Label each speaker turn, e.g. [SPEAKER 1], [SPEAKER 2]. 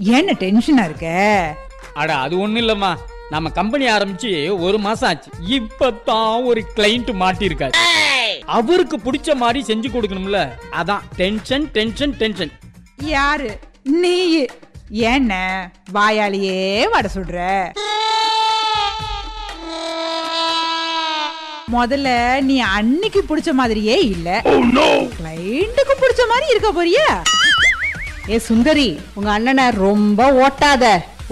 [SPEAKER 1] என்ன டென்ஷனா இருக்க
[SPEAKER 2] அட அது ஒண்ணும் இல்லம்மா நம்ம கம்பெனி ஆரம்பிச்சு ஒரு மாசம் ஆச்சு இப்பதான் ஒரு கிளைண்ட் மாட்டிருக்காரு அவருக்கு பிடிச்ச மாதிரி செஞ்சு கொடுக்கணும்ல அதான் டென்ஷன் டென்ஷன் டென்ஷன்
[SPEAKER 1] யாரு நீ என்ன வாயாலேயே வட சுடுற முதல்ல நீ அன்னைக்கு பிடிச்ச மாதிரியே இல்ல கிளைண்ட்டுக்கு பிடிச்ச மாதிரி இருக்க போறியா
[SPEAKER 3] ஏ சுந்தரி உங்க அண்ணனை ரொம்ப ஓட்டாத